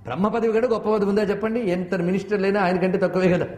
బ్రహ్మ పదవి కంటే గొప్ప పదవి ఉందా చెప్పండి ఎంత మినిస్టర్ లేనా ఆయన కంటే తక్కువే కదా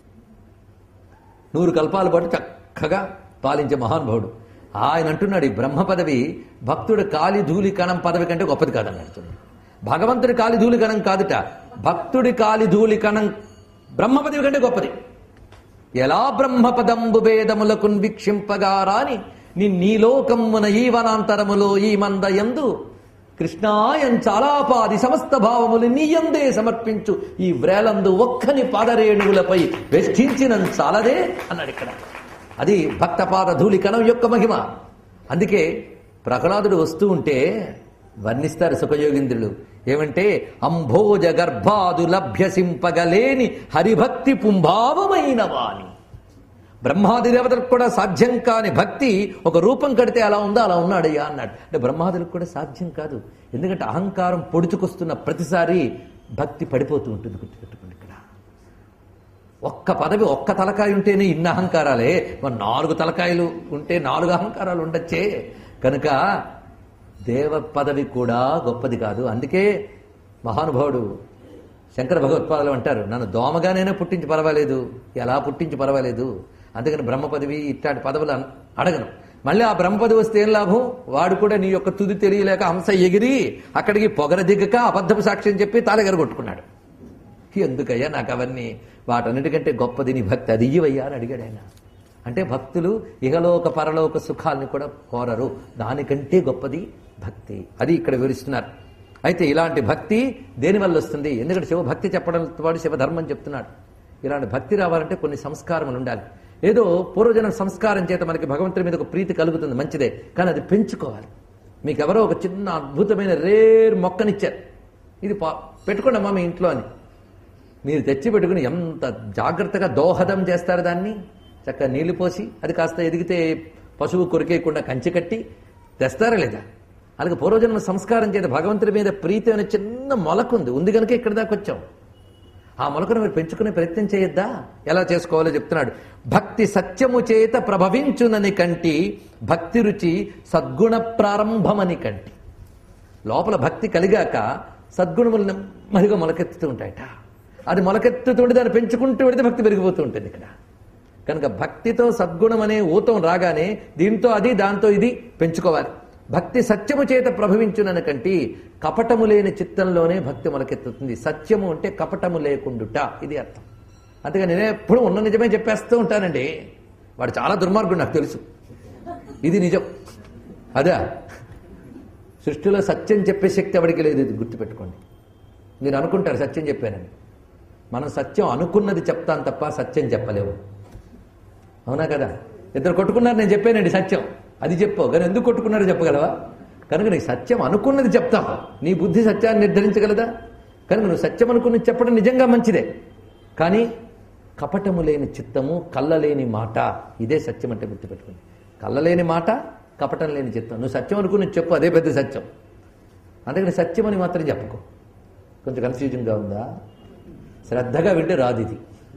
నూరు కల్పాల పాటు చక్కగా పాలించే మహానుభావుడు ఆయన అంటున్నాడు ఈ బ్రహ్మ పదవి భక్తుడు కాలి ధూళి కణం పదవి కంటే గొప్పది కాదన్నాడు చూడండి. భగవంతుడి కాలి ధూళి కణం కాదుట భక్తుడి కాలి ధూళి కణం బ్రహ్మ పదవి కంటే గొప్పది ఎలా బ్రహ్మపదంబు భేదములకు వీక్షింపగా రాని ని నీలోకమ్మున ఈ వనాంతరములో ఈ మంద ఎందు కృష్ణాయం చాలాపాది సమస్త భావములు నీయందే సమర్పించు ఈ వ్రేలందు ఒక్కని పాదరేణువులపై వెష్టించిన చాలదే అన్నాడు ఇక్కడ అది భక్తపాద ధూళికణం యొక్క మహిమ అందుకే ప్రహ్లాదుడు వస్తూ ఉంటే వర్ణిస్తారు సుఖయోగింద్రులు ఏమంటే అంభోజ గర్భాదు లభ్యసింపగలేని హరిభక్తి పుంభావమైన వాణి బ్రహ్మాది దేవతలకు కూడా సాధ్యం కాని భక్తి ఒక రూపం కడితే అలా ఉందో అలా ఉన్నాడయ్యా అన్నాడు అంటే బ్రహ్మాదులకు కూడా సాధ్యం కాదు ఎందుకంటే అహంకారం పొడుచుకొస్తున్న ప్రతిసారి భక్తి పడిపోతూ ఉంటుంది గుర్తుపెట్టుకోండి ఇక్కడ ఒక్క పదవి ఒక్క తలకాయ ఉంటేనే ఇన్ని అహంకారాలే మరి నాలుగు తలకాయలు ఉంటే నాలుగు అహంకారాలు ఉండొచ్చే కనుక దేవ పదవి కూడా గొప్పది కాదు అందుకే మహానుభావుడు శంకర భగవత్పాదులు అంటారు నన్ను దోమగానైనా పుట్టించి పర్వాలేదు ఎలా పుట్టించి పర్వాలేదు అందుకని బ్రహ్మ పదవి ఇట్లాంటి పదవులు అన్- అడగను మళ్ళీ ఆ బ్రహ్మ పదవి వస్తే ఏం లాభం వాడు కూడా నీ యొక్క తుది తెలియలేక హంస ఎగిరి అక్కడికి పొగర దిగ్గక అబద్ధపు సాక్ష్యం చెప్పి తాళెగర కొట్టుకున్నాడు ఎందుకయ్యా నాకు అవన్నీ వాటన్నిటికంటే గొప్పది నీ భక్తి అది ఇయ్యవయ్యా అని అడిగాడు ఆయన అంటే భక్తులు ఇహలోక పరలోక సుఖాల్ని కూడా కోరరు దానికంటే గొప్పది భక్తి అది ఇక్కడ వివరిస్తున్నారు అయితే ఇలాంటి భక్తి దేనివల్ల వస్తుంది ఎందుకంటే శివభక్తి చెప్పడం వాడు శివధర్మం చెప్తున్నాడు ఇలాంటి భక్తి రావాలంటే కొన్ని సంస్కారములు ఉండాలి ఏదో పూర్వజన సంస్కారం చేత మనకి భగవంతుడి మీద ఒక ప్రీతి కలుగుతుంది మంచిదే కానీ అది పెంచుకోవాలి మీకు ఎవరో ఒక చిన్న అద్భుతమైన రేర్ మొక్కనిచ్చారు ఇది పా- పెట్టుకోండి అమ్మా మీ ఇంట్లో అని మీరు తెచ్చి పెట్టుకుని ఎంత జాగ్రత్తగా దోహదం చేస్తారు దాన్ని చక్కగా నీళ్లు పోసి అది కాస్త ఎదిగితే పశువు కొరికేయకుండా కంచి కట్టి తెస్తారా లేదా అలాగే పూర్వజన్మ సంస్కారం చేత భగవంతుడి మీద ప్రీతి అనే చిన్న మొలక ఉంది ఉంది కనుక ఇక్కడి దాకా వచ్చాం ఆ మొలకను మీరు పెంచుకునే ప్రయత్నం చేయొద్దా ఎలా చేసుకోవాలో చెప్తున్నాడు భక్తి సత్యము చేత ప్రభవించునని కంటి భక్తి రుచి సద్గుణ ప్రారంభమని కంటి లోపల భక్తి కలిగాక సద్గుణములు నెమ్మదిగా మొలకెత్తుతూ ఉంటాయట అది మొలకెత్తుతుంటే దాన్ని పెంచుకుంటూ పెడితే భక్తి పెరిగిపోతూ ఉంటుంది ఇక్కడ కనుక భక్తితో సద్గుణం అనే ఊతం రాగానే దీంతో అది దాంతో ఇది పెంచుకోవాలి భక్తి సత్యము చేత ప్రభవించుననకంటి కపటము లేని చిత్తంలోనే భక్తి మొలకెత్తుతుంది సత్యము అంటే కపటము లేకుండుట ఇది అర్థం అందుకని నేను ఎప్పుడు ఉన్న నిజమే చెప్పేస్తూ ఉంటానండి వాడు చాలా దుర్మార్గుడు నాకు తెలుసు ఇది నిజం అదా సృష్టిలో సత్యం చెప్పే శక్తి ఎవరికి లేదు ఇది గుర్తుపెట్టుకోండి మీరు అనుకుంటారు సత్యం చెప్పానని మనం సత్యం అనుకున్నది చెప్తాం తప్ప సత్యం చెప్పలేము అవునా కదా ఇద్దరు కొట్టుకున్నారు నేను చెప్పానండి సత్యం అది చెప్పు కానీ ఎందుకు కొట్టుకున్నారో చెప్పగలవా కనుక నీకు సత్యం అనుకున్నది చెప్తావు నీ బుద్ధి సత్యాన్ని నిర్ధరించగలదా కనుక నువ్వు సత్యం అనుకున్నది చెప్పడం నిజంగా మంచిదే కానీ కపటము లేని చిత్తము కళ్ళలేని మాట ఇదే సత్యం అంటే గుర్తుపెట్టుకోండి కళ్ళలేని మాట కపటం లేని చిత్తం నువ్వు సత్యం అనుకుని చెప్పు అదే పెద్ద సత్యం అందుకని సత్యం అని మాత్రం చెప్పుకో కొంచెం కన్ఫ్యూజన్గా ఉందా శ్రద్ధగా వింటే రాదు ఇది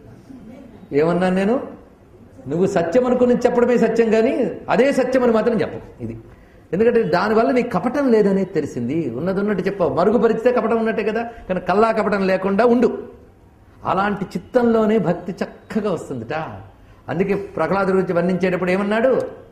ఏమన్నాను నేను నువ్వు సత్యం అనుకుని చెప్పడమే సత్యం కానీ అదే సత్యం అని మాత్రం చెప్పు ఇది ఎందుకంటే దానివల్ల నీకు కపటం లేదనేది తెలిసింది ఉన్నది ఉన్నట్టు చెప్పావు మరుగుపరిచితే కపటం ఉన్నట్టే కదా కానీ కల్లా కపటం లేకుండా ఉండు అలాంటి చిత్తంలోనే భక్తి చక్కగా వస్తుందిట అందుకే ప్రహ్లాదు గురించి వర్ణించేటప్పుడు ఏమన్నాడు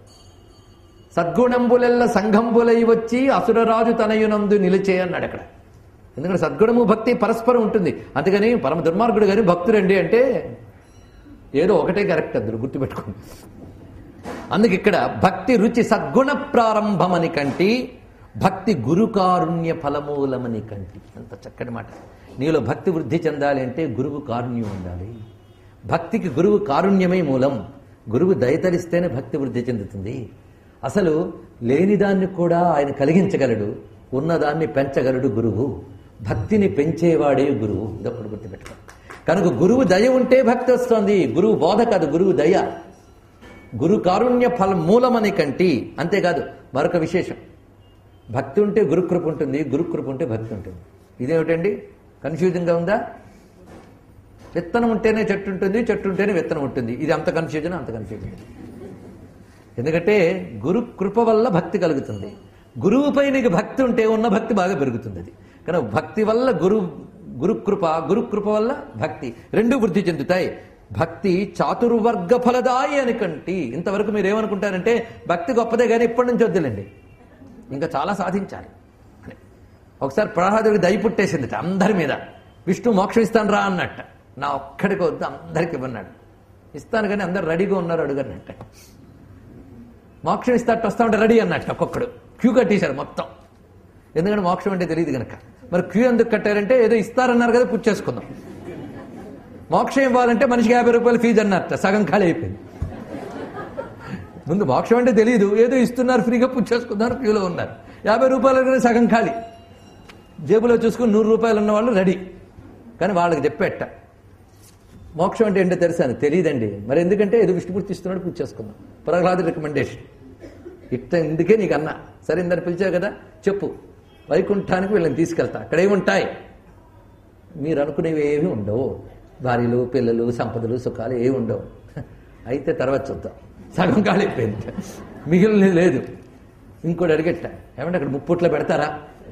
సద్గుణంబులెల్ల సంఘంబులై వచ్చి అసురరాజు తనయునందు నిలిచే అన్నాడు అక్కడ ఎందుకంటే సద్గుణము భక్తి పరస్పరం ఉంటుంది అందుకని పరమ దుర్మార్గుడు కానీ భక్తుడండి అంటే ఏదో ఒకటే కరెక్ట్ అందులో గుర్తుపెట్టుకోండి అందుకే ఇక్కడ భక్తి రుచి సద్గుణ ప్రారంభమని కంటి భక్తి గురుకారుణ్య ఫలమూలమని కంటి అంత చక్కటి మాట నీలో భక్తి వృద్ధి చెందాలి అంటే గురువు కారుణ్యం ఉండాలి భక్తికి గురువు కారుణ్యమే మూలం గురువు దయతలిస్తేనే భక్తి వృద్ధి చెందుతుంది అసలు లేనిదాన్ని కూడా ఆయన కలిగించగలడు ఉన్నదాన్ని పెంచగలడు గురువు భక్తిని పెంచేవాడే గురువు ఇదొకటి గుర్తుపెట్టుకో కనుక గురువు దయ ఉంటే భక్తి వస్తుంది గురువు బోధ కాదు గురువు దయ గురు కారుణ్య ఫల మూలమని కంటి అంతేకాదు మరొక విశేషం భక్తి ఉంటే గురుకృప ఉంటుంది గురుకృప ఉంటే భక్తి ఉంటుంది ఇదేమిటండి కన్ఫ్యూజన్గా ఉందా విత్తనం ఉంటేనే చెట్టు ఉంటుంది చెట్టు ఉంటేనే విత్తనం ఉంటుంది ఇది అంత కన్ఫ్యూజన్ అంత కన్ఫ్యూజన్ ఎందుకంటే గురు కృప వల్ల భక్తి కలుగుతుంది గురువుపై నీకు భక్తి ఉంటే ఉన్న భక్తి బాగా పెరుగుతుంది అది కానీ భక్తి వల్ల గురువు గురుకృప గురుకృప వల్ల భక్తి రెండు వృద్ధి చెందుతాయి భక్తి చాతుర్వర్గ ఫలదాయి అని కంటి ఇంతవరకు మీరు ఏమనుకుంటారంటే భక్తి గొప్పదే కానీ ఇప్పటి నుంచి వద్దులేండి ఇంకా చాలా సాధించాలి అని ఒకసారి ప్రహ్లాదుడికి దయ పుట్టేసింది అందరి మీద విష్ణు మోక్షం ఇస్తాను రా అన్నట్ట నా ఒక్కడికి వద్దు అందరికి ఇవ్వన్నాడు ఇస్తాను కానీ అందరు రెడీగా ఉన్నారు అడుగన్నట్ట మోక్షం ఇస్తాట వస్తా ఉంటే రెడీ అన్నట్టు ఒక్కొక్కడు క్యూ కట్టేశారు మొత్తం ఎందుకంటే మోక్షం అంటే తెలియదు కనుక మరి క్యూ ఎందుకు కట్టారంటే ఏదో ఇస్తారన్నారు కదా పుచ్చేసుకుందాం మోక్షం ఇవ్వాలంటే మనిషికి యాభై రూపాయలు ఫీజు అన్నట్ట సగం ఖాళీ అయిపోయింది ముందు మోక్షం అంటే తెలియదు ఏదో ఇస్తున్నారు ఫ్రీగా పుచ్చేసుకున్నారు క్యూలో ఉన్నారు యాభై రూపాయలు సగం ఖాళీ జేబులో చూసుకుని నూరు రూపాయలు ఉన్న వాళ్ళు రెడీ కానీ వాళ్ళకి చెప్పేట మోక్షం అంటే ఏంటో తెలుసాను తెలియదండి మరి ఎందుకంటే ఏదో విష్ణుమూర్తి ఇస్తున్నాడు పూజ చేసుకుందాం ప్రహ్లాద రికమెండేషన్ ఇట్ట ఇందుకే నీకు అన్నా సరే ఇందని పిలిచావు కదా చెప్పు వైకుంఠానికి వీళ్ళని తీసుకెళ్తా అక్కడేముంటాయి మీరు అనుకునేవి ఏమి ఉండవు భార్యలు పిల్లలు సంపదలు సుఖాలు ఏమి ఉండవు అయితే తర్వాత చూద్దాం సగం కాలిపోయింది మిగిలిన లేదు ఇంకోటి అడిగెట్ట ఏమంటే అక్కడ ముప్పుట్లో పెడతారా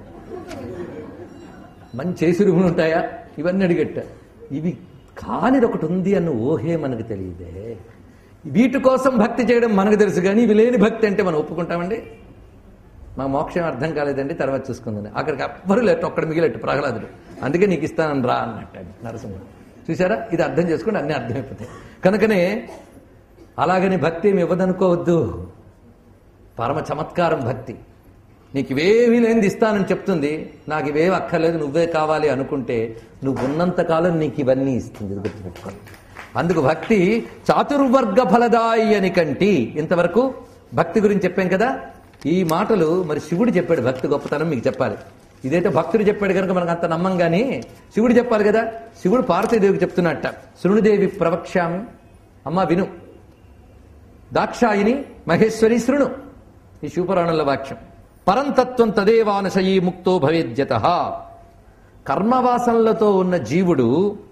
మంచి చేసి రూములు ఉంటాయా ఇవన్నీ అడిగెట్ట ఇవి కానిది ఒకటి ఉంది అన్న ఊహే మనకు తెలియదే వీటి కోసం భక్తి చేయడం మనకు తెలుసు కానీ ఇవి లేని భక్తి అంటే మనం ఒప్పుకుంటామండి మా మోక్షం అర్థం కాలేదండి తర్వాత చూసుకుందని అక్కడికి ఎవ్వరూ లేట్టు ఒక్కడ మిగిలట్టు ప్రహ్లాదుడు అందుకే నీకు ఇస్తానని రా అన్నట్టు నరసింహుడు చూసారా ఇది అర్థం చేసుకుంటే అన్నీ అర్థమైపోతాయి కనుకనే అలాగని భక్తి ఏమి ఇవ్వదనుకోవద్దు పరమ చమత్కారం భక్తి నీకు ఇవేమీ లేనిది ఇస్తానని చెప్తుంది నాకు ఇవేవి అక్కర్లేదు నువ్వే కావాలి అనుకుంటే నువ్వు ఉన్నంతకాలం నీకు ఇవన్నీ ఇస్తుంది ఇది గుర్తుపెట్టుకోండి అందుకు భక్తి చాతుర్వర్గ ఫలదాయి అని కంటి ఇంతవరకు భక్తి గురించి చెప్పాం కదా ఈ మాటలు మరి శివుడు చెప్పాడు భక్తి గొప్పతనం మీకు చెప్పాలి ఇదైతే భక్తుడు చెప్పాడు కనుక మనకు అంత నమ్మం కానీ శివుడు చెప్పాలి కదా శివుడు పార్వతీదేవికి చెప్తున్నట్ట శృణుదేవి ప్రవక్ష్యామి అమ్మ విను దాక్షాయిని మహేశ్వరి శృణు ఈ శివపురాణంలో వాక్యం పరంతత్వం తదేవానశయీ ముక్తో భవేద్యత కర్మవాసనలతో ఉన్న జీవుడు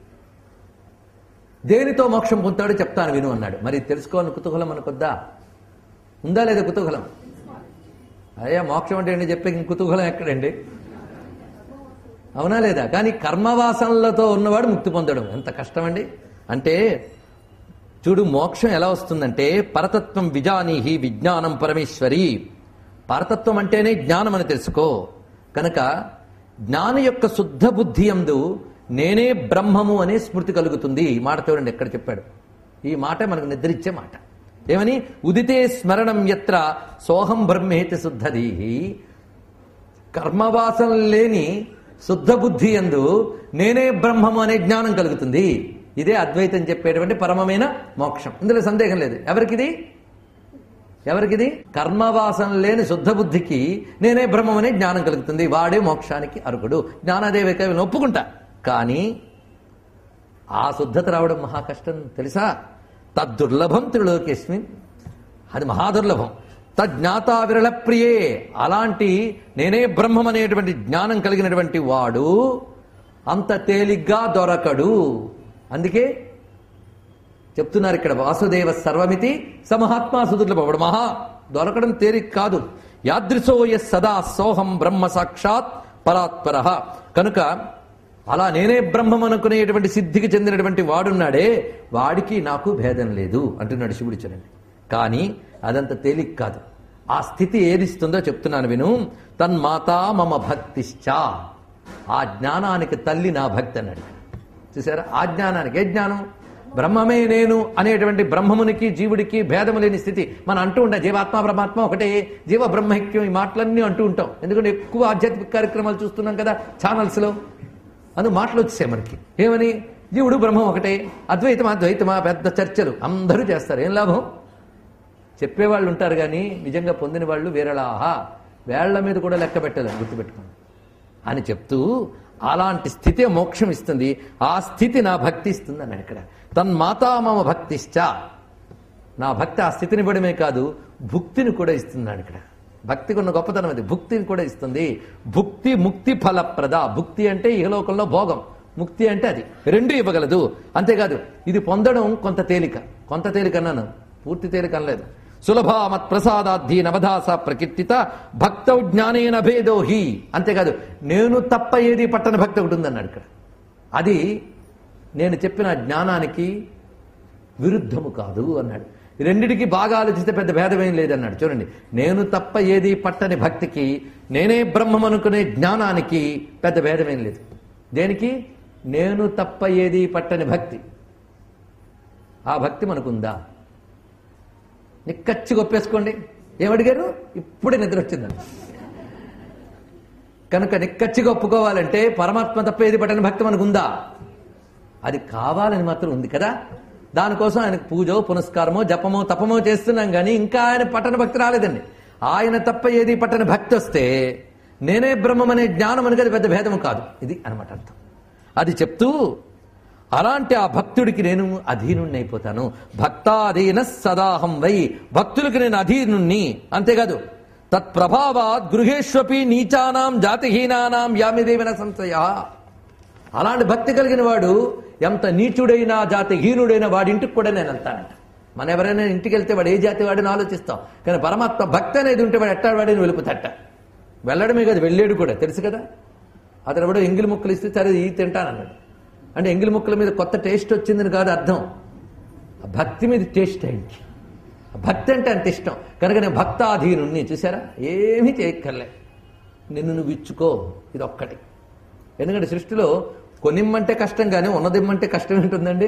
దేనితో మోక్షం పొందుతాడో చెప్తాను విను అన్నాడు మరి తెలుసుకోవాలని కుతూహలం మనకొద్దా ఉందా లేదా కుతూహలం అయ్యా మోక్షం అంటే ఏంటి చెప్పే ఇంక కుతూహలం ఎక్కడండి అవునా లేదా కానీ కర్మవాసనలతో ఉన్నవాడు ముక్తి పొందడం ఎంత కష్టమండి అంటే చూడు మోక్షం ఎలా వస్తుందంటే పరతత్వం విజానీహి విజ్ఞానం పరమేశ్వరి పరతత్వం అంటేనే జ్ఞానం అని తెలుసుకో కనుక జ్ఞాని యొక్క శుద్ధ బుద్ధి అందు నేనే బ్రహ్మము అనే స్మృతి కలుగుతుంది ఈ మాట చూడండి ఎక్కడ చెప్పాడు ఈ మాట మనకు నిద్రించే మాట ఏమని ఉదితే స్మరణం ఎత్ర సోహం బ్రహ్మేతి శుద్ధదీహి కర్మవాసన లేని శుద్ధ బుద్ధి ఎందు నేనే బ్రహ్మము అనే జ్ఞానం కలుగుతుంది ఇదే అద్వైతం చెప్పేటువంటి పరమమైన మోక్షం ఇందులో సందేహం లేదు ఎవరికిది ఎవరికిది కర్మవాసన లేని శుద్ధ బుద్ధికి నేనే బ్రహ్మం అనే జ్ఞానం కలుగుతుంది వాడే మోక్షానికి అర్హుడు జ్ఞానాదేవి కవిని ఒప్పుకుంటా కానీ ఆ శుద్ధత రావడం మహా కష్టం తెలుసా తద్దుర్లభం త్రిలోకేస్మిన్ అది మహాదుర్లభం తజ్ఞాతా విరళ ప్రియే అలాంటి నేనే బ్రహ్మం అనేటువంటి జ్ఞానం కలిగినటువంటి వాడు అంత తేలిగ్గా దొరకడు అందుకే చెప్తున్నారు ఇక్కడ వాసుదేవ సర్వమితి సమహాత్మా సుదుర్లభవుడు మహా దొరకడం తేలిక కాదు యాదృశోయ సదా సోహం బ్రహ్మ సాక్షాత్ పరాత్పర కనుక అలా నేనే బ్రహ్మం అనుకునేటువంటి సిద్ధికి చెందినటువంటి వాడున్నాడే వాడికి నాకు భేదం లేదు అంటున్నాడు శివుడు చూడండి కానీ అదంత తేలిక కాదు ఆ స్థితి ఏదిస్తుందో చెప్తున్నాను విను తన్మాతా మమ భక్తిశ్చ ఆ జ్ఞానానికి తల్లి నా భక్తి అన్నాడు చూసారా ఆ జ్ఞానానికి ఏ జ్ఞానం బ్రహ్మమే నేను అనేటువంటి బ్రహ్మమునికి జీవుడికి భేదము లేని స్థితి మనం అంటూ ఉంటాం జీవాత్మ బ్రహ్మాత్మ ఒకటే జీవ బ్రహ్మైక్యం ఈ మాటలన్నీ అంటూ ఉంటాం ఎందుకంటే ఎక్కువ ఆధ్యాత్మిక కార్యక్రమాలు చూస్తున్నాం కదా ఛానల్స్లో అందుకు మాటలు వచ్చేసాయి మనకి ఏమని జీవుడు బ్రహ్మం ఒకటే అద్వైతమా ద్వైతమా పెద్ద చర్చలు అందరూ చేస్తారు ఏం లాభం చెప్పేవాళ్ళు ఉంటారు కానీ నిజంగా పొందిన వాళ్ళు వేరేలాహా వేళ్ల మీద కూడా లెక్క పెట్టలేదు గుర్తుపెట్టుకోండి అని చెప్తూ అలాంటి స్థితే మోక్షం ఇస్తుంది ఆ స్థితి నా భక్తి ఇస్తుంది అన్నాడు ఇక్కడ తన్మాతా మమ భక్తిశ్చ నా భక్తి ఆ స్థితిని ఇవ్వడమే కాదు భుక్తిని కూడా ఇస్తున్నాడు ఇక్కడ భక్తికి ఉన్న గొప్పతనం అది భుక్తిని కూడా ఇస్తుంది భుక్తి ముక్తి ఫలప్రద భుక్తి అంటే ఇహలోకంలో భోగం ముక్తి అంటే అది రెండు ఇవ్వగలదు అంతేకాదు ఇది పొందడం కొంత తేలిక కొంత తేలిక అన్నాను పూర్తి తేలిక అనలేదు సులభ మత్ ప్రసాదాద్ధి నవధాస ప్రకీర్తిత భక్త జ్ఞానేన భేదో హి అంతేకాదు నేను తప్ప ఏది పట్టని భక్తి ఒకటి ఉందన్నాడు ఇక్కడ అది నేను చెప్పిన జ్ఞానానికి విరుద్ధము కాదు అన్నాడు ఈ రెండిటికి బాగా ఆలోచిస్తే పెద్ద భేదమేం లేదన్నాడు చూడండి నేను తప్ప ఏది పట్టని భక్తికి నేనే బ్రహ్మం అనుకునే జ్ఞానానికి పెద్ద భేదమేం లేదు దేనికి నేను తప్ప ఏది పట్టని భక్తి ఆ భక్తి మనకుందా నిక్కచ్చి గొప్పేసుకోండి ఏమడిగారు ఇప్పుడే నిద్ర వచ్చిందండి కనుక నిక్కచ్చిగా ఒప్పుకోవాలంటే పరమాత్మ తప్ప ఏది పట్టని భక్తి మనకుందా అది కావాలని మాత్రం ఉంది కదా దానికోసం ఆయనకు పూజో పునస్కారమో జపమో తపమో చేస్తున్నాం కానీ ఇంకా ఆయన పట్టణ భక్తి రాలేదండి ఆయన తప్ప ఏది పట్టణ భక్తి వస్తే నేనే బ్రహ్మం అనే జ్ఞానం అనేది అది పెద్ద భేదం కాదు ఇది అనమాట అర్థం అది చెప్తూ అలాంటి ఆ భక్తుడికి నేను అధీనుణ్ణి అయిపోతాను భక్తాధీన సదాహం వై భక్తులకి నేను అధీనుణ్ణి అంతేకాదు తత్ప్రభావాత్ గృహేష్వపి నీచానాం జాతిహీనానాం యామిదేవిన సంశయ అలాంటి భక్తి కలిగిన వాడు ఎంత నీచుడైనా జాతి హీనుడైన వాడి ఇంటికి కూడా నేను వెళ్తానంట మన ఎవరైనా ఇంటికి వెళ్తే వాడు ఏ జాతి వాడిని ఆలోచిస్తాం కానీ పరమాత్మ భక్తి అనేది ఉంటే వాడు ఎట్టాడు వాడిని వెలుపుతట్ట వెళ్ళడమే కదా వెళ్ళాడు కూడా తెలుసు కదా అతను ఎవడో ఎంగిలి ముక్కలు ఇస్తే సరే ఈ తింటానన్నాడు అంటే ఎంగిలి ముక్కల మీద కొత్త టేస్ట్ వచ్చిందని కాదు అర్థం ఆ భక్తి మీద టేస్ట్ అయింది ఆ భక్తి అంటే అంత ఇష్టం కనుక నేను భక్తాధీనుణ్ణి చూసారా ఏమీ చేయక్కర్లే నిన్ను నువ్వు ఇచ్చుకో ఇది ఒక్కటి ఎందుకంటే సృష్టిలో కొనిమ్మంటే కష్టం కానీ ఉన్నదిమ్మంటే కష్టం ఉంటుందండి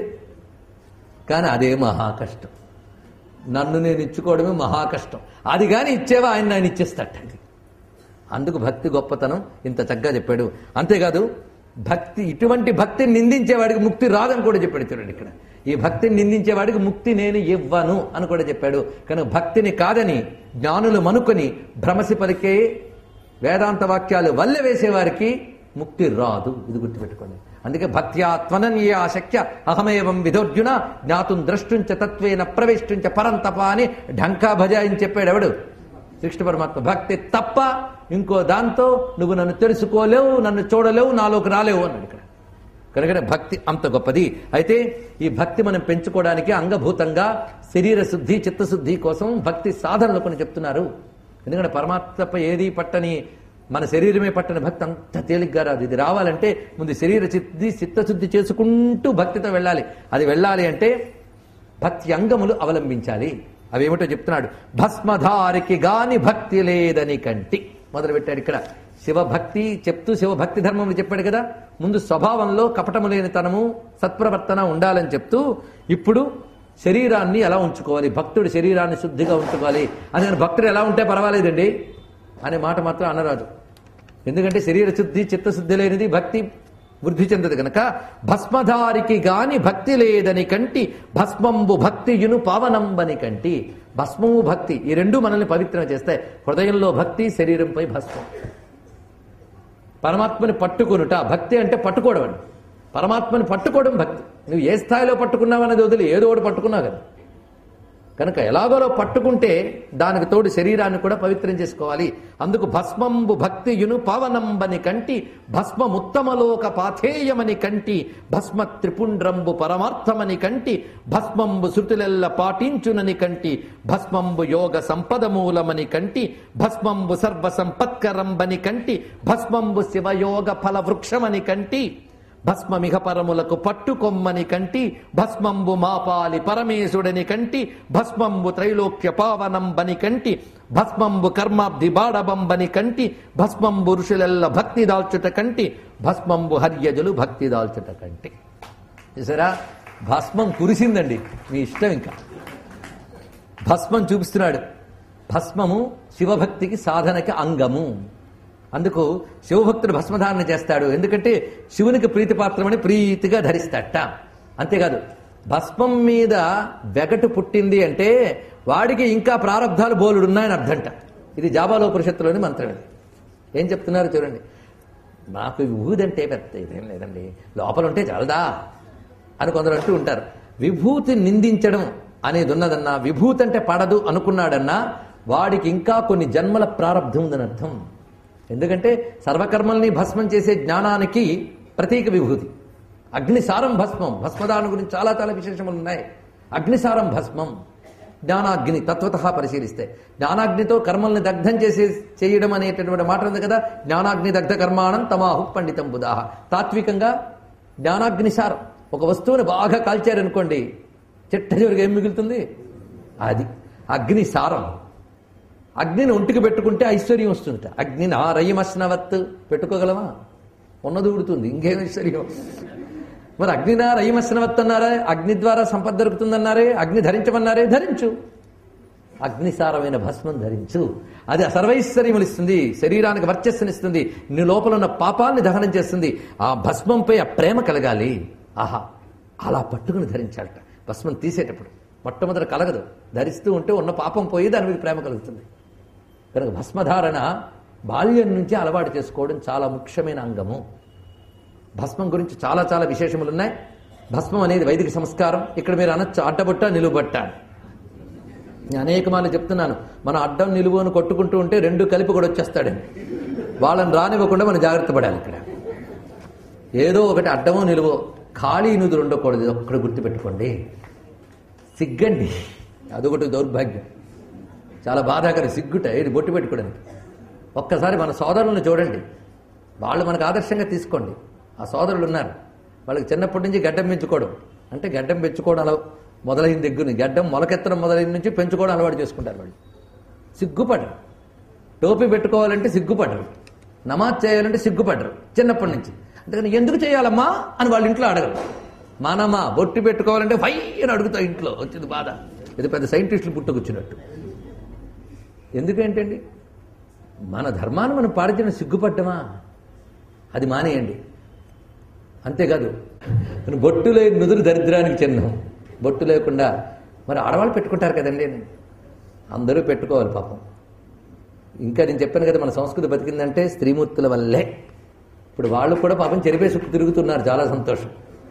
కానీ అదే మహా కష్టం నన్ను నేను ఇచ్చుకోవడమే మహా కష్టం అది కానీ ఇచ్చేవా ఆయన ఆయన ఇచ్చేస్తాటండి అందుకు భక్తి గొప్పతనం ఇంత చక్కగా చెప్పాడు అంతేకాదు భక్తి ఇటువంటి భక్తిని నిందించేవాడికి ముక్తి రాదని కూడా చెప్పాడు చూడండి ఇక్కడ ఈ భక్తిని నిందించేవాడికి ముక్తి నేను ఇవ్వను అని కూడా చెప్పాడు కనుక భక్తిని కాదని జ్ఞానులు మనుకొని భ్రమసి పలికే వేదాంత వాక్యాలు వల్లె వేసేవారికి ముక్తి రాదు ఇది గుర్తుపెట్టుకోండి అందుకే భక్త్యా త్వననీయ శక్య అహమేవం విధోర్జున జ్ఞాతుం ద్రష్టుంచ తత్వేన ప్రవేష్టుంచ పరంతప అని ఢంకా భజాయిని చెప్పాడు ఎవడు శ్రీకృష్ణ పరమాత్మ భక్తి తప్ప ఇంకో దాంతో నువ్వు నన్ను తెలుసుకోలేవు నన్ను చూడలేవు నాలోకి రాలేవు అన్నాడు ఇక్కడ కనుక భక్తి అంత గొప్పది అయితే ఈ భక్తి మనం పెంచుకోవడానికి అంగభూతంగా శరీర శుద్ధి చిత్తశుద్ధి కోసం భక్తి సాధనలు కొన్ని చెప్తున్నారు ఎందుకంటే పరమాత్మ తప్ప ఏది పట్టని మన శరీరమే పట్టని భక్తి అంత తేలిగ్గా రాదు ఇది రావాలంటే ముందు శరీర శుద్ధి చిత్తశుద్ధి చేసుకుంటూ భక్తితో వెళ్ళాలి అది వెళ్ళాలి అంటే భక్తి అంగములు అవలంబించాలి అవేమిటో చెప్తున్నాడు భస్మధారికి గాని భక్తి లేదని కంటి మొదలు పెట్టాడు ఇక్కడ శివభక్తి చెప్తూ శివభక్తి ధర్మములు చెప్పాడు కదా ముందు స్వభావంలో కపటము లేని తనము సత్ప్రవర్తన ఉండాలని చెప్తూ ఇప్పుడు శరీరాన్ని ఎలా ఉంచుకోవాలి భక్తుడు శరీరాన్ని శుద్ధిగా ఉంచుకోవాలి అని నేను భక్తుడు ఎలా ఉంటే పర్వాలేదండి అనే మాట మాత్రం అనరాదు ఎందుకంటే శరీర శుద్ధి చిత్తశుద్ధి లేనిది భక్తి వృద్ధి చెందదు గనక భస్మధారికి గాని భక్తి లేదని కంటి భస్మంబు భక్తియును పావనంబని కంటి భస్మము భక్తి ఈ రెండు మనల్ని పవిత్రం చేస్తాయి హృదయంలో భక్తి శరీరంపై భస్మం పరమాత్మని పట్టుకొనుట భక్తి అంటే పట్టుకోవడం అండి పరమాత్మని పట్టుకోవడం భక్తి నువ్వు ఏ స్థాయిలో పట్టుకున్నావన్నది వదిలి ఏదో ఒకటి పట్టుకున్నావు కదా కనుక ఎలాగోలో పట్టుకుంటే దానికి తోడు శరీరాన్ని కూడా పవిత్రం చేసుకోవాలి అందుకు భస్మంబు భక్తియును పావనంబని కంటి భస్మముత్తమలోక పాథేయమని కంటి భస్మ త్రిపుండ్రంబు పరమార్థమని కంటి భస్మంబు శృతులెల్ల పాటించునని కంటి భస్మంబు యోగ సంపద మూలమని కంటి భస్మంబు సర్వ సంపత్కరంబని కంటి భస్మంబు శివయోగ ఫల వృక్షమని కంటి భస్మమిహ పరములకు పట్టుకొమ్మని కంటి భస్మంబు మాపాలి పరమేశుడని కంటి భస్మంబు త్రైలోక్య పావనంబని కంటి భస్మంబు కర్మాబ్ది బాడబంబని కంటి భస్మంబు ఋషులెల్ల భక్తి దాల్చుట కంటి భస్మంబు హర్యజులు భక్తి దాల్చుట కంటి చూసారా భస్మం కురిసిందండి మీ ఇష్టం ఇంకా భస్మం చూపిస్తున్నాడు భస్మము శివభక్తికి సాధనకి అంగము అందుకు శివభక్తుడు భస్మధారణ చేస్తాడు ఎందుకంటే శివునికి ప్రీతిపాత్రమని ప్రీతిగా ధరిస్తాడట అంతేకాదు భస్మం మీద వెగటు పుట్టింది అంటే వాడికి ఇంకా ప్రారంధాలు బోలుడున్నాయని అర్థంట ఇది జాబాలో పురుషత్తులోని మంత్రం ఇది ఏం చెప్తున్నారు చూడండి నాకు విభూది అంటే పెద్ద ఇదేం లేదండి లోపల ఉంటే చాలదా అని కొందరు అంటూ ఉంటారు విభూతి నిందించడం అనేది ఉన్నదన్నా విభూతి అంటే పడదు అనుకున్నాడన్నా వాడికి ఇంకా కొన్ని జన్మల ప్రారంధం ఉందని అర్థం ఎందుకంటే సర్వకర్మల్ని భస్మం చేసే జ్ఞానానికి ప్రతీక విభూతి అగ్నిసారం భస్మం భస్మదానం గురించి చాలా చాలా విశేషములు ఉన్నాయి అగ్నిసారం భస్మం జ్ఞానాగ్ని తత్వత పరిశీలిస్తే జ్ఞానాగ్నితో కర్మల్ని దగ్ధం చేసే చేయడం అనేటటువంటి మాట ఉంది కదా జ్ఞానాగ్ని దగ్ధ కర్మాణం తమాహు పండితం బుధాహ తాత్వికంగా జ్ఞానాగ్నిసారం ఒక వస్తువుని బాగా కాల్చారనుకోండి చిట్ట చివరికి ఏం మిగులుతుంది అది అగ్ని సారం అగ్నిని ఒంటికి పెట్టుకుంటే ఐశ్వర్యం వస్తుందట అగ్ని నారయమస్నవత్ పెట్టుకోగలమా ఉన్నది ఉడుతుంది ఇంకేం ఐశ్వర్యం మరి అగ్నినా రయమస్నవత్ అన్నారే అగ్ని ద్వారా సంపద దొరుకుతుందన్నారే అగ్ని ధరించమన్నారే ధరించు అగ్నిసారమైన భస్మం ధరించు అది సర్వైశ్వర్యములిస్తుంది శరీరానికి వర్చస్సునిస్తుంది నీ లోపల ఉన్న పాపాన్ని దహనం చేస్తుంది ఆ భస్మంపై ఆ ప్రేమ కలగాలి ఆహా అలా పట్టుకుని ధరించాలట భస్మం తీసేటప్పుడు మొట్టమొదట కలగదు ధరిస్తూ ఉంటే ఉన్న పాపం పోయి దాని మీద ప్రేమ కలుగుతుంది కనుక భస్మధారణ బాల్యం నుంచి అలవాటు చేసుకోవడం చాలా ముఖ్యమైన అంగము భస్మం గురించి చాలా చాలా విశేషములు ఉన్నాయి భస్మం అనేది వైదిక సంస్కారం ఇక్కడ మీరు అనొచ్చు అడ్డబుట్ట నిలువబట్ట నేను అనేక మార్లు చెప్తున్నాను మన అడ్డం నిలువును కొట్టుకుంటూ ఉంటే రెండు కలిపి కూడా వచ్చేస్తాడని వాళ్ళని రానివ్వకుండా మనం జాగ్రత్త పడాలి ఇక్కడ ఏదో ఒకటి అడ్డమో నిలువో ఖాళీ నుదురు ఉండకూడదు ఇది ఒక్కడు గుర్తుపెట్టుకోండి సిగ్గండి అదొకటి దౌర్భాగ్యం చాలా బాధాకరం సిగ్గుట ఇది బొట్టు పెట్టుకోవడానికి ఒక్కసారి మన సోదరులను చూడండి వాళ్ళు మనకు ఆదర్శంగా తీసుకోండి ఆ సోదరులు ఉన్నారు వాళ్ళకి చిన్నప్పటి నుంచి గడ్డం పెంచుకోవడం అంటే గడ్డం పెంచుకోవడం అలా మొదలైన దగ్గర నుంచి గడ్డం మొలకెత్తడం మొదలైన నుంచి పెంచుకోవడం అలవాటు చేసుకుంటారు వాళ్ళు సిగ్గుపడరు టోపీ పెట్టుకోవాలంటే సిగ్గుపడరు నమాజ్ చేయాలంటే సిగ్గుపడరు చిన్నప్పటి నుంచి అందుకని ఎందుకు చేయాలమ్మా అని వాళ్ళ ఇంట్లో అడగరు మానమ్మా బొట్టు పెట్టుకోవాలంటే ఫై అని అడుగుతా ఇంట్లో వచ్చింది బాధ ఇది పెద్ద సైంటిస్టులు పుట్టుకొచ్చినట్టు ఎందుకేంటండి మన ధర్మాన్ని మనం పాటించడం సిగ్గుపడ్డమా అది మానేయండి అంతేకాదు మన బొట్టు లేని నుదురు దరిద్రానికి చిహ్నం బొట్టు లేకుండా మరి ఆడవాళ్ళు పెట్టుకుంటారు కదండి అందరూ పెట్టుకోవాలి పాపం ఇంకా నేను చెప్పాను కదా మన సంస్కృతి బతికిందంటే స్త్రీమూర్తుల వల్లే ఇప్పుడు వాళ్ళు కూడా పాపం చెరిపేసి తిరుగుతున్నారు చాలా సంతోషం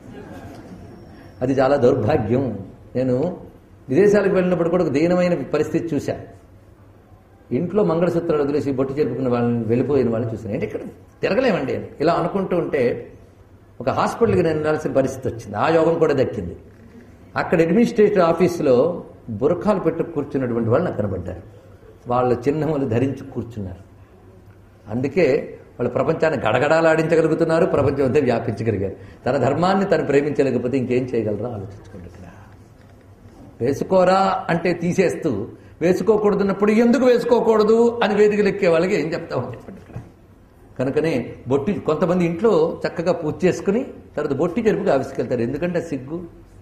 అది చాలా దౌర్భాగ్యం నేను విదేశాలకు వెళ్ళినప్పుడు కూడా ఒక దీనమైన పరిస్థితి చూశా ఇంట్లో మంగళసూత్రాలు వదిలేసి బొట్టు చెరుపుకున్న వాళ్ళని వెళ్ళిపోయిన వాళ్ళని చూసాను ఏంటి ఇక్కడ తిరగలేమండి అని ఇలా అనుకుంటూ ఉంటే ఒక హాస్పిటల్కి నేను వెళ్ళాల్సిన పరిస్థితి వచ్చింది ఆ యోగం కూడా దక్కింది అక్కడ అడ్మినిస్ట్రేటివ్ ఆఫీసులో బురఖాలు పెట్టు కూర్చున్నటువంటి వాళ్ళు నాకు కనబడ్డారు వాళ్ళ చిహ్నములు ధరించి కూర్చున్నారు అందుకే వాళ్ళు ప్రపంచాన్ని గడగడాలాడించగలుగుతున్నారు ప్రపంచం అంతా వ్యాపించగలిగారు తన ధర్మాన్ని తను ప్రేమించలేకపోతే ఇంకేం చేయగలరో ఆలోచించుకోండి ఇక్కడ వేసుకోరా అంటే తీసేస్తూ వేసుకోకూడదున్నప్పుడు ఎందుకు వేసుకోకూడదు అని వేదికలు ఎక్కే వాళ్ళకి ఏం చెప్తామని చెప్పండి ఇక్కడ కనుకనే బొట్టి కొంతమంది ఇంట్లో చక్కగా పూజ చేసుకుని తర్వాత బొట్టి చెరుపుగా ఆవిష్కెళ్తారు ఎందుకంటే సిగ్గు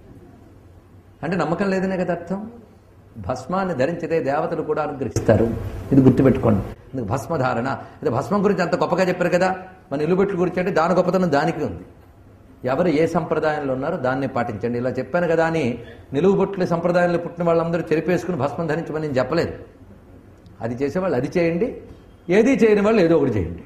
అంటే నమ్మకం లేదనే కదా అర్థం భస్మాన్ని ధరించితే దేవతలు కూడా అనుగ్రహిస్తారు ఇది గుర్తుపెట్టుకోండి ఇందుకు భస్మధారణ ఇది భస్మం గురించి అంత గొప్పగా చెప్పారు కదా మన నిలుబెట్లు గురించి అంటే దాని గొప్పతనం దానికి ఉంది ఎవరు ఏ సంప్రదాయంలో ఉన్నారో దాన్నే పాటించండి ఇలా చెప్పాను కదా అని నిలువుబొట్ల సంప్రదాయంలో పుట్టిన వాళ్ళందరూ చెరిపేసుకుని భస్మం ధరించమని నేను చెప్పలేదు అది చేసేవాళ్ళు అది చేయండి ఏది చేయని వాళ్ళు ఏదో ఒకటి చేయండి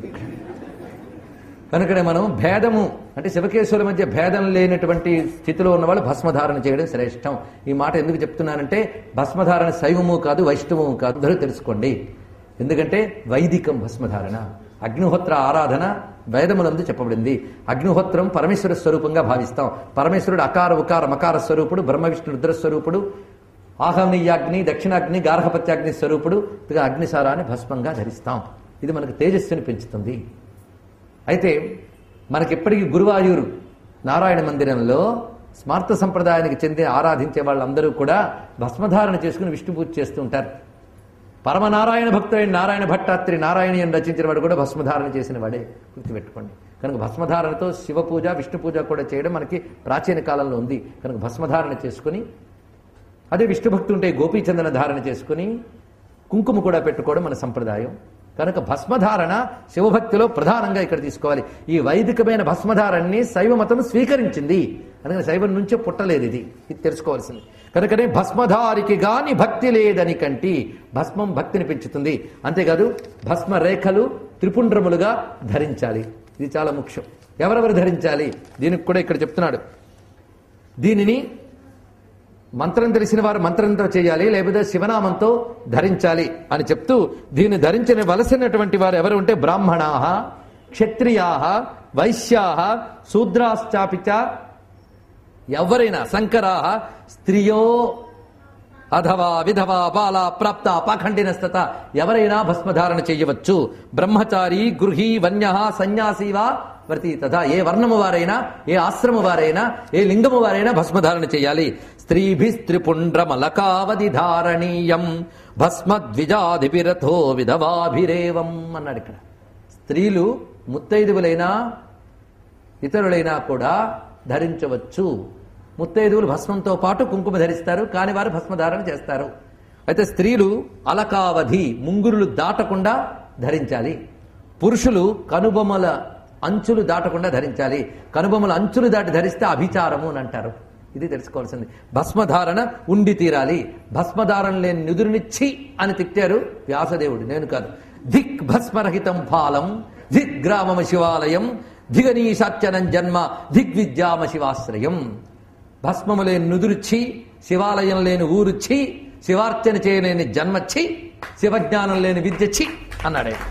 కనుకనే మనం భేదము అంటే శివకేశ్వరుల మధ్య భేదం లేనటువంటి స్థితిలో ఉన్న వాళ్ళు భస్మధారణ చేయడం శ్రేష్టం ఈ మాట ఎందుకు చెప్తున్నానంటే భస్మధారణ శైవము కాదు వైష్ణవము కాదు అందరూ తెలుసుకోండి ఎందుకంటే వైదికం భస్మధారణ అగ్నిహోత్ర ఆరాధన వేదములందు చెప్పబడింది అగ్నిహోత్రం పరమేశ్వర స్వరూపంగా భావిస్తాం పరమేశ్వరుడు అకార ఉకార మకార స్వరూపుడు బ్రహ్మ విష్ణు రుద్ర స్వరూపుడు ఆహమనీయాగ్ని దక్షిణాగ్ని గార్హపత్యాగ్ని స్వరూపుడు ఇక అగ్నిసారాన్ని భస్మంగా ధరిస్తాం ఇది మనకు తేజస్సుని పెంచుతుంది అయితే మనకిప్పటికీ గురువాయూరు నారాయణ మందిరంలో స్మార్త సంప్రదాయానికి చెంది ఆరాధించే వాళ్ళందరూ కూడా భస్మధారణ చేసుకుని విష్ణు పూజ చేస్తూ ఉంటారు పరమనారాయణ భక్తుడైన నారాయణ భట్టాత్రి నారాయణీయం రచించిన వాడు కూడా భస్మధారణ చేసిన వాడే గుర్తుపెట్టుకోండి కనుక భస్మధారణతో శివ పూజ విష్ణు పూజ కూడా చేయడం మనకి ప్రాచీన కాలంలో ఉంది కనుక భస్మధారణ చేసుకుని అదే విష్ణు భక్తి ఉంటే గోపీచందన ధారణ చేసుకుని కుంకుమ కూడా పెట్టుకోవడం మన సంప్రదాయం కనుక భస్మధారణ శివభక్తిలో ప్రధానంగా ఇక్కడ తీసుకోవాలి ఈ వైదికమైన భస్మధారణని శైవ మతం స్వీకరించింది అందుకని శైవం నుంచే పుట్టలేదు ఇది ఇది తెలుసుకోవాల్సింది కనుకనే భస్మధారికి గాని భక్తి లేదని కంటి భస్మం భక్తిని పెంచుతుంది అంతేకాదు భస్మ రేఖలు త్రిపుండ్రములుగా ధరించాలి ఇది చాలా ముఖ్యం ఎవరెవరు ధరించాలి దీనికి కూడా ఇక్కడ చెప్తున్నాడు దీనిని మంత్రం తెలిసిన వారు మంత్రంతో చేయాలి లేకపోతే శివనామంతో ధరించాలి అని చెప్తూ దీన్ని ధరించిన వలసినటువంటి వారు ఎవరు ఉంటే బ్రాహ్మణా క్షత్రియా వైశ్యా శూద్రాశ్చాపిచ ఎవరైనా శంకరా స్త్రియో అథవా విధవా బాల ప్రాప్త పాఖండినస్తత ఎవరైనా భస్మధారణ చేయవచ్చు బ్రహ్మచారి గృహి వన్య సన్యాసి వా ప్రతి తథా ఏ వర్ణము వారైనా ఏ ఆశ్రమ వారైనా ఏ లింగము వారైనా భస్మధారణ చేయాలి స్త్రీభిస్త్రిపుండ్రమలకావధి ధారణీయం భస్మద్విజాధిపిరథో విధవాభిరేవం అన్నాడు ఇక్కడ స్త్రీలు ముత్తైదువులైనా ఇతరులైనా కూడా ధరించవచ్చు ముత్తైదువులు భస్మంతో పాటు కుంకుమ ధరిస్తారు కాని వారు భస్మధారణ చేస్తారు అయితే స్త్రీలు అలకావధి ముంగురులు దాటకుండా ధరించాలి పురుషులు కనుబొమ్మల అంచులు దాటకుండా ధరించాలి కనుబొమ్మల అంచులు దాటి ధరిస్తే అభిచారము అని అంటారు ఇది తెలుసుకోవాల్సింది భస్మధారణ ఉండి తీరాలి భస్మధారణ లేని నిధురునిచ్చి అని తిట్టారు వ్యాసదేవుడు నేను కాదు ధిక్ భస్మరహితం ఫాలం ధిక్ గ్రామమ శివాలయం ధిగనీశాత్యనం జన్మ దిగ్విద్యామ శివాశ్రయం భస్మము లేని నుదురుచ్చి శివాలయం లేని ఊరుచ్చి శివార్చన చేయలేని జన్మచ్చి శివజ్ఞానం లేని విద్యచ్చి అన్నాడు ఆయన.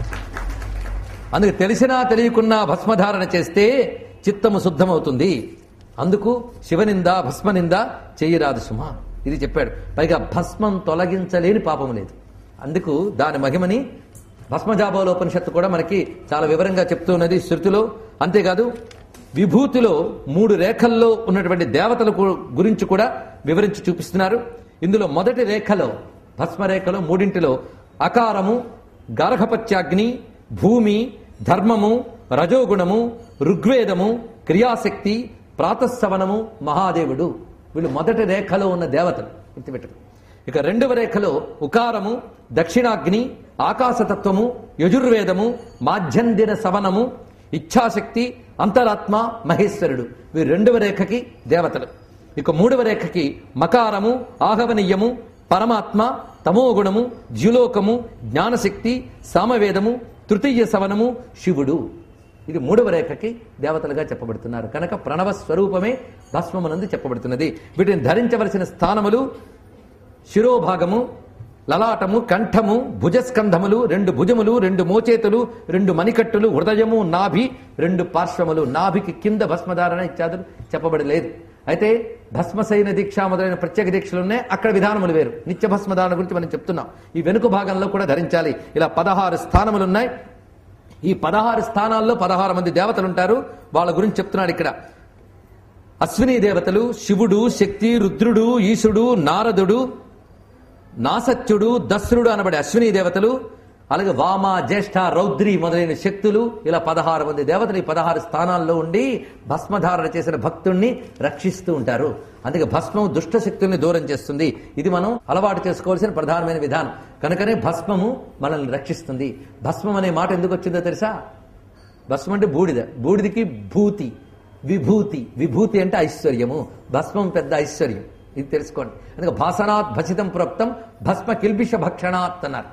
అందుకు తెలిసినా తెలియకున్నా భస్మధారణ చేస్తే చిత్తము శుద్ధమవుతుంది అందుకు శివనింద భస్మనింద చెయ్యరాదు సుమ ఇది చెప్పాడు పైగా భస్మం తొలగించలేని పాపం లేదు అందుకు దాని మహిమని భస్మజాబోలోపనిషత్తు కూడా మనకి చాలా వివరంగా చెప్తున్నది శృతిలో అంతేకాదు విభూతిలో మూడు రేఖల్లో ఉన్నటువంటి దేవతల గు- గురించి కూడా వివరించి చూపిస్తున్నారు ఇందులో మొదటి రేఖలో భస్మరేఖలో మూడింటిలో అకారము గార్హపత్యాగ్ని భూమి ధర్మము రజోగుణము ఋగ్వేదము క్రియాశక్తి ప్రాతస్సవనము మహాదేవుడు వీళ్ళు మొదటి రేఖలో ఉన్న దేవతలు గుర్తుపెట్టరు ఇక రెండవ రేఖలో ఉకారము దక్షిణాగ్ని ఆకాశతత్వము యజుర్వేదము మాధ్యందిన సవనము ఇచ్ఛాశక్తి అంతరాత్మ మహేశ్వరుడు వీరు రెండవ రేఖకి దేవతలు ఇక మూడవ రేఖకి మకారము ఆహవనీయము పరమాత్మ తమోగుణము ద్యులోకము జ్ఞానశక్తి సామవేదము తృతీయ సవనము శివుడు ఇది మూడవ రేఖకి దేవతలుగా చెప్పబడుతున్నారు కనుక ప్రణవ స్వరూపమే భస్మమునందు చెప్పబడుతున్నది వీటిని ధరించవలసిన స్థానములు శిరోభాగము లలాటము కంఠము భుజస్కంధములు రెండు భుజములు రెండు మోచేతులు రెండు మణికట్టులు హృదయము నాభి రెండు పార్శ్వములు నాభికి కింద భస్మధారణ ఇత్యాదులు చెప్పబడలేదు అయితే భస్మశైన దీక్ష మొదలైన ప్రత్యేక దీక్షలు ఉన్నాయి అక్కడ విధానములు వేరు నిత్య భస్మధారణ గురించి మనం చెప్తున్నాం ఈ వెనుక భాగంలో కూడా ధరించాలి ఇలా పదహారు స్థానములు ఉన్నాయి ఈ పదహారు స్థానాల్లో పదహారు మంది దేవతలు ఉంటారు వాళ్ళ గురించి చెప్తున్నాడు ఇక్కడ అశ్విని దేవతలు శివుడు శక్తి రుద్రుడు ఈశుడు నారదుడు నాసత్యుడు దస్రుడు అనబడే అశ్విని దేవతలు అలాగే వామ జ్యేష్ఠ రౌద్రి మొదలైన శక్తులు ఇలా పదహారు మంది దేవతలు ఈ పదహారు స్థానాల్లో ఉండి భస్మధారణ చేసిన భక్తుణ్ణి రక్షిస్తూ ఉంటారు అందుకే భస్మం దుష్ట శక్తుల్ని దూరం చేస్తుంది ఇది మనం అలవాటు చేసుకోవాల్సిన ప్రధానమైన విధానం కనుకనే భస్మము మనల్ని రక్షిస్తుంది భస్మం అనే మాట ఎందుకు వచ్చిందో తెలుసా భస్మం అంటే బూడిద బూడిదికి భూతి విభూతి విభూతి అంటే ఐశ్వర్యము భస్మం పెద్ద ఐశ్వర్యం ఇది తెలుసుకోండి అందుకే భాసనాత్ భసితం ప్రోక్తం భస్మ కిల్బిష భక్షణాత్ అన్నారు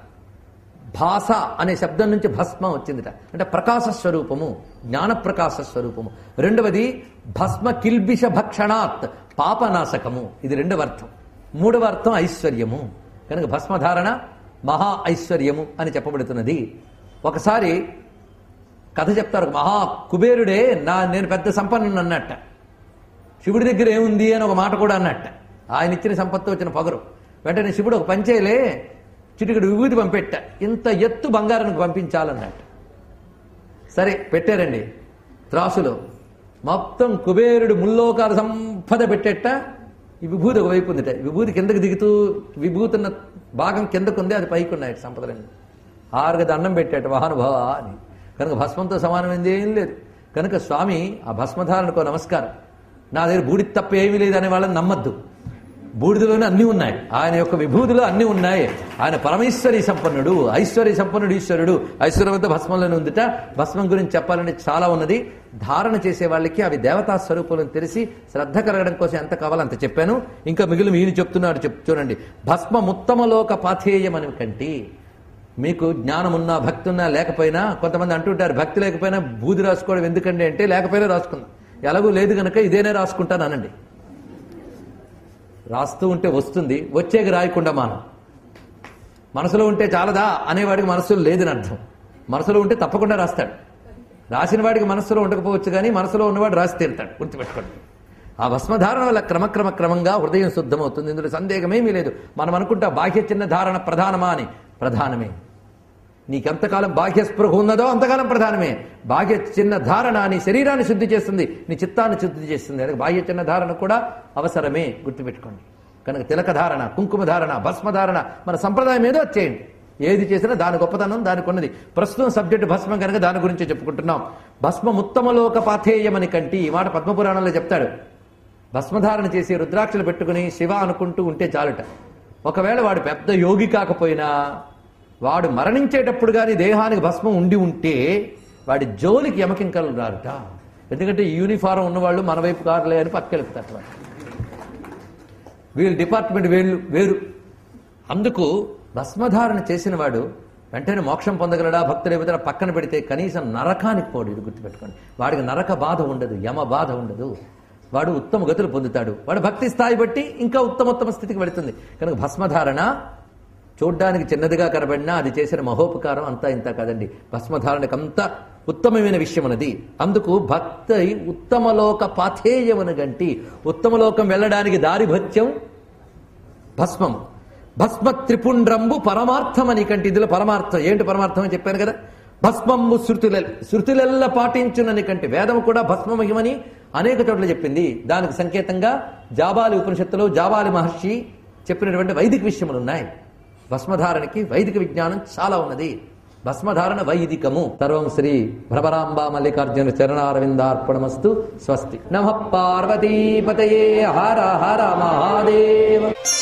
భాస అనే శబ్దం నుంచి భస్మ వచ్చిందిట అంటే ప్రకాశ స్వరూపము జ్ఞాన ప్రకాశ స్వరూపము రెండవది భస్మ కిల్బిష భక్షణాత్ పాపనాశకము ఇది రెండవ అర్థం మూడవ అర్థం ఐశ్వర్యము కనుక భస్మధారణ మహా ఐశ్వర్యము అని చెప్పబడుతున్నది ఒకసారి కథ చెప్తారు మహా కుబేరుడే నా నేను పెద్ద సంపన్నుని అన్నట్ట శివుడి దగ్గర ఏముంది అని ఒక మాట కూడా అన్నట్ట ఆయన ఇచ్చిన సంపత్తి వచ్చిన పగరు వెంటనే శివుడు ఒక పంచేలే చిటికడు విభూతి పంపెట్ట ఇంత ఎత్తు బంగారానికి పంపించాలన్నట్ట సరే పెట్టారండి త్రాసులో మొత్తం కుబేరుడు ముల్లోకాల సంపద పెట్టేట ఈ విభూతి ఒక వైపు ఉందిట ఈ విభూతి కిందకి దిగుతూ విభూతి ఉన్న భాగం కిందకుంది అది పైకి ఉన్నాయి సంపదలన్నీ ఆరుగా దండం పెట్టాట మహానుభావ అని కనుక భస్మంతో సమానమైంది ఏం లేదు కనుక స్వామి ఆ భస్మధారణకు నమస్కారం నా దగ్గర బూడిద తప్ప ఏమీ లేదు అనే వాళ్ళని నమ్మద్దు బూడిదలోనే అన్ని ఉన్నాయి ఆయన యొక్క విభూతిలో అన్ని ఉన్నాయి ఆయన పరమేశ్వరి సంపన్నుడు ఐశ్వర్య సంపన్నుడు ఈశ్వరుడు ఐశ్వర్యవంత భస్మంలోనే ఉందిట భస్మం గురించి చెప్పాలంటే చాలా ఉన్నది ధారణ చేసే వాళ్ళకి అవి దేవతా స్వరూపాలను తెలిసి శ్రద్ధ కలగడం కోసం ఎంత కావాలో అంత చెప్పాను ఇంకా మిగిలిన ఈయన చెప్తున్నాడు చెప్ చూడండి భస్మ ముత్తమలోక పాథేయమని కంటి మీకు జ్ఞానం ఉన్నా భక్తి ఉన్నా లేకపోయినా కొంతమంది అంటుంటారు భక్తి లేకపోయినా బూది రాసుకోవడం ఎందుకండి అంటే లేకపోయినా రాసుకుందాం ఎలాగూ లేదు కనుక ఇదేనే రాసుకుంటాను అనండి రాస్తూ ఉంటే వస్తుంది వచ్చేక రాయకుండా మానం మనసులో ఉంటే చాలదా అనేవాడికి మనసులో లేదని అర్థం మనసులో ఉంటే తప్పకుండా రాస్తాడు రాసిన వాడికి మనసులో ఉండకపోవచ్చు కానీ మనసులో ఉన్నవాడు రాసి తీరుతాడు గుర్తుపెట్టుకోండి ఆ భస్మధారణ వల్ల క్రమక్రమ క్రమంగా హృదయం శుద్ధమవుతుంది ఇందులో సందేహమేమీ లేదు మనం అనుకుంటా బాహ్య చిన్న ధారణ ప్రధానమా అని ప్రధానమే నీకెంతకాలం బాహ్య స్పృహ ఉన్నదో అంతకాలం ప్రధానమే బాహ్య చిన్న ధారణ నీ శరీరాన్ని శుద్ధి చేస్తుంది నీ చిత్తాన్ని శుద్ధి చేస్తుంది అలాగే బాహ్య చిన్న ధారణ కూడా అవసరమే గుర్తుపెట్టుకోండి కనుక తిలక ధారణ కుంకుమ ధారణ భస్మ ధారణ మన సంప్రదాయం ఏదో అది చేయండి ఏది చేసినా దాని గొప్పతనం దానికి ఉన్నది ప్రస్తుతం సబ్జెక్టు భస్మం కనుక దాని గురించి చెప్పుకుంటున్నాం భస్మం ఉత్తమలోక పాథేయమని కంటి ఈ మాట పద్మపురాణంలో చెప్తాడు భస్మధారణ చేసి రుద్రాక్షలు పెట్టుకుని శివ అనుకుంటూ ఉంటే చాలుట ఒకవేళ వాడు పెద్ద యోగి కాకపోయినా వాడు మరణించేటప్పుడు కానీ దేహానికి భస్మం ఉండి ఉంటే వాడి జోలికి యమకింకలు రారుట ఎందుకంటే ఈ యూనిఫారం ఉన్నవాళ్ళు మన వైపు కారులే అని పక్కకెళ్తారు వాడు వీళ్ళ డిపార్ట్మెంట్ వేళ్ళు వేరు అందుకు భస్మధారణ చేసిన వాడు వెంటనే మోక్షం పొందగలడా భక్తులు ఏమిటో పక్కన పెడితే కనీసం నరకానికి పోడు ఇది గుర్తుపెట్టుకోండి వాడికి నరక బాధ ఉండదు యమ బాధ ఉండదు వాడు ఉత్తమ గతులు పొందుతాడు వాడు భక్తి స్థాయి బట్టి ఇంకా ఉత్తమోత్తమ స్థితికి వెళుతుంది కనుక భస్మధారణ చూడ్డానికి చిన్నదిగా కనబడినా అది చేసిన మహోపకారం అంతా ఇంత కాదండి భస్మధారణకు అంత ఉత్తమమైన విషయం అన్నది అందుకు భక్తి ఉత్తమలోక పాథేయమును గంటి ఉత్తమలోకం వెళ్ళడానికి దారి భత్యం భస్మం భస్మ త్రిపుండ్రంబు పరమార్థమని కంటే ఇందులో పరమార్థం ఏంటి పరమార్థం అని చెప్పాను కదా భస్మము శృతుల శృతులెల్ల పాటించునని కంటే వేదం కూడా భస్మ మహిమని అనేక చోట్ల చెప్పింది దానికి సంకేతంగా జాబాలి ఉపనిషత్తులో జాబాలి మహర్షి చెప్పినటువంటి వైదిక విషయములు ఉన్నాయి భస్మధారణకి వైదిక విజ్ఞానం చాలా ఉన్నది భస్మధారణ వైదికము సర్వం శ్రీ భ్రమరాంబ మల్లికార్జున చరణారవిందార్పణమస్తు స్వస్తి నమ పార్వతీపతయే హర హర మహాదేవ